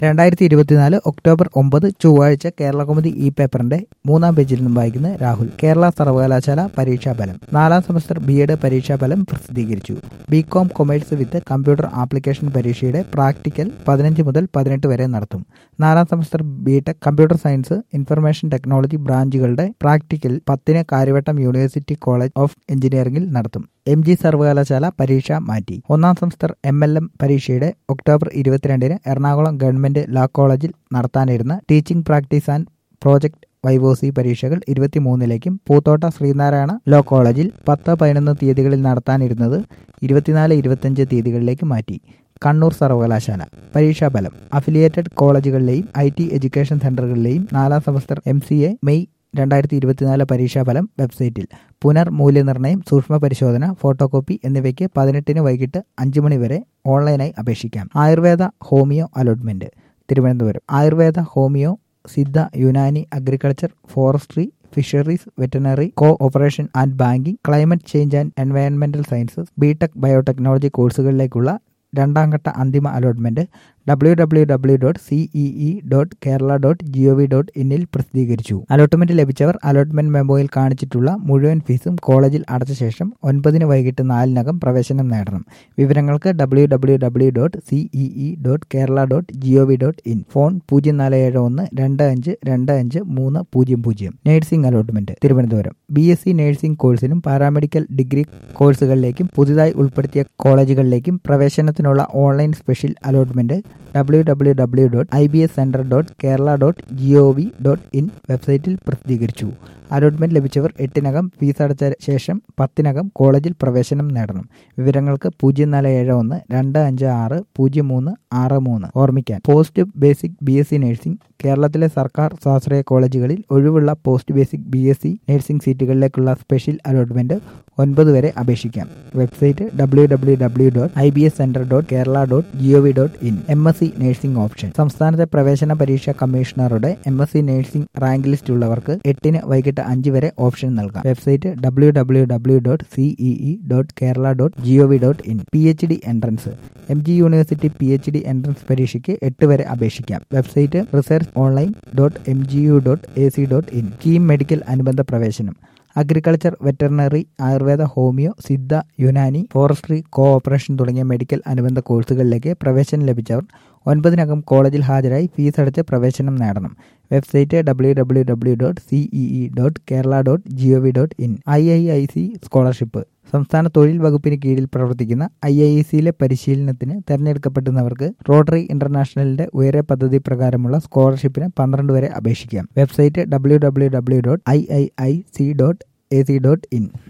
രണ്ടായിരത്തി ഇരുപത്തിനാല് ഒക്ടോബർ ഒമ്പത് ചൊവ്വാഴ്ച കേരള കൗമുദി ഇ പേപ്പറിന്റെ മൂന്നാം പേജിൽ നിന്നും വായിക്കുന്ന രാഹുൽ കേരള സർവകലാശാല പരീക്ഷാഫലം നാലാം സെമസ്റ്റർ ബി എഡ് പരീക്ഷാഫലം പ്രസിദ്ധീകരിച്ചു B Com commerce with computer application പരീക്ഷയുടെ പ്രാക്ടിക്കൽ പതിനഞ്ച് മുതൽ പതിനെട്ട് വരെ നടത്തും നാലാം semester B Tech computer science information technology ബ്രാഞ്ചുകളുടെ പ്രാക്ടിക്കൽ പത്തിന് കാര്യവട്ടം യൂണിവേഴ്സിറ്റി കോളേജ് ഓഫ് എഞ്ചിനീയറിംഗിൽ നടത്തും എം ജി സർവകലാശാല പരീക്ഷ മാറ്റി ഒന്നാം സെമസ്റ്റർ എം എൽ എം പരീക്ഷയുടെ ഒക്ടോബർ ഇരുപത്തിരണ്ടിന് എറണാകുളം ഗവൺമെന്റ് ലാ കോളേജിൽ നടത്താനിരുന്ന teaching practice and project viva voce പരീക്ഷകൾ ഇരുപത്തിമൂന്നിലേക്കും പൂത്തോട്ട ശ്രീനാരായണ ലോ കോളേജിൽ പത്ത് പതിനൊന്ന് തീയതികളിൽ നടത്താനിരുന്നത് ഇരുപത്തിനാല് ഇരുപത്തിയഞ്ച് തീയതികളിലേക്ക് മാറ്റി കണ്ണൂർ സർവകലാശാല പരീക്ഷാഫലം അഫിലിയേറ്റഡ് കോളേജുകളിലെയും ഐ ടി എഡ്യൂക്കേഷൻ സെന്ററുകളിലെയും നാലാം semester M C A May രണ്ടായിരത്തി ഇരുപത്തിനാല് പരീക്ഷാഫലം വെബ്സൈറ്റിൽ പുനർ മൂല്യനിർണ്ണയം സൂക്ഷ്മ പരിശോധന ഫോട്ടോകോപ്പി എന്നിവയ്ക്ക് പതിനെട്ടിന് വൈകിട്ട് അഞ്ച് മണി വരെ ഓൺലൈനായി അപേക്ഷിക്കാം Ayurveda homeo allotment Thiruvananthapuram Ayurveda homeo Siddha Unani agriculture forestry fisheries veterinary cooperation and banking climate change and എൻവയൺമെന്റൽ സയൻസസ് ബിടെക് ബയോടെക്നോളജി കോഴ്സുകളിലേക്കുള്ള രണ്ടാം ഘട്ട അന്തിമ allotment W W W dot CEE dot Kerala dot G O V dot ഇന്നിൽ പ്രസിദ്ധീകരിച്ചു അലോട്ട്മെന്റ് ലഭിച്ചവർ അലോട്ട്മെന്റ് മെമ്മോയിൽ കാണിച്ചിട്ടുള്ള മുഴുവൻ ഫീസും കോളേജിൽ അടച്ച ശേഷം ഒൻപതിന് വൈകിട്ട് നാലിനകം പ്രവേശനം നേടണം വിവരങ്ങൾക്ക് W W W dot CEE dot Kerala dot G O V dot in phone പൂജ്യം നാല് ഏഴ് ഒന്ന് രണ്ട് അഞ്ച് രണ്ട് അഞ്ച് മൂന്ന് പൂജ്യം പൂജ്യം nursing allotment Thiruvananthapuram B S C nursing കോഴ്സിനും പാരാമെഡിക്കൽ ഡിഗ്രി കോഴ്സുകളിലേക്കും പുതുതായി ഉൾപ്പെടുത്തിയ കോളേജുകളിലേക്കും പ്രവേശനത്തിനുള്ള online special allotment W W W dot I B S centre dot Kerala dot G O V dot in വെബ്സൈറ്റിൽ പ്രസിദ്ധീകരിച്ചു അലോട്ട്മെന്റ് ലഭിച്ചവർ എട്ടിനകം ഫീസ് അടച്ച ശേഷം പത്തിനകം കോളേജിൽ പ്രവേശനം നേടണം വിവരങ്ങൾക്ക് പൂജ്യം നാല് ഏഴ് ഒന്ന് രണ്ട് അഞ്ച് ആറ് പൂജ്യം മൂന്ന് ആറ് മൂന്ന് ഓർമ്മിക്കാൻ post basic B S C nursing കേരളത്തിലെ സർക്കാർ സ്വാശ്രയ കോളേജുകളിൽ ഒഴിവുള്ള post basic B S C nursing സീറ്റുകളിലേക്കുള്ള സ്പെഷ്യൽ അലോട്ട്മെന്റ് ഒൻപത് വരെ അപേക്ഷിക്കാം website W W W dot I B S centre dot Kerala dot G O V dot in M S C nursing option സംസ്ഥാനത്തെ പ്രവേശന പരീക്ഷാ കമ്മീഷണറുടെ M S C nursing rank list ഉള്ളവർക്ക് എട്ടിന് വൈകിട്ട് അഞ്ച് വരെ ഓപ്ഷൻ നൽകാം website W W W dot CEE dot Kerala dot G O V dot in P H D entrance M G university P H D entrance പരീക്ഷയ്ക്ക് എട്ട് വരെ അപേക്ഷിക്കാം website research online dot M G U dot A C dot in KEAM medical അനുബന്ധ പ്രവേശനം agriculture veterinary Ayurveda homeo Siddha Unani forestry cooperation തുടങ്ങിയ medical അനുബന്ധ കോഴ്സുകളിലേക്ക് പ്രവേശനം ലഭിച്ചവർ ഒൻപതിനകം കോളേജിൽ ഹാജരായി ഫീസ് അടച്ച് പ്രവേശനം നേടണം website W W W dot CEE dot Kerala dot G O V dot in I I I C scholarship സംസ്ഥാന തൊഴിൽ വകുപ്പിന് കീഴിൽ പ്രവർത്തിക്കുന്ന ഐ ഐ സിയിലെ പരിശീലനത്തിന് തെരഞ്ഞെടുക്കപ്പെടുന്നവർക്ക് റോട്ടറി ഇന്റർനാഷണലിന്റെ ഉയരെ പദ്ധതി പ്രകാരമുള്ള സ്കോളർഷിപ്പിന് പന്ത്രണ്ട് വരെ അപേക്ഷിക്കാം website W W W dot I I I C dot A C dot in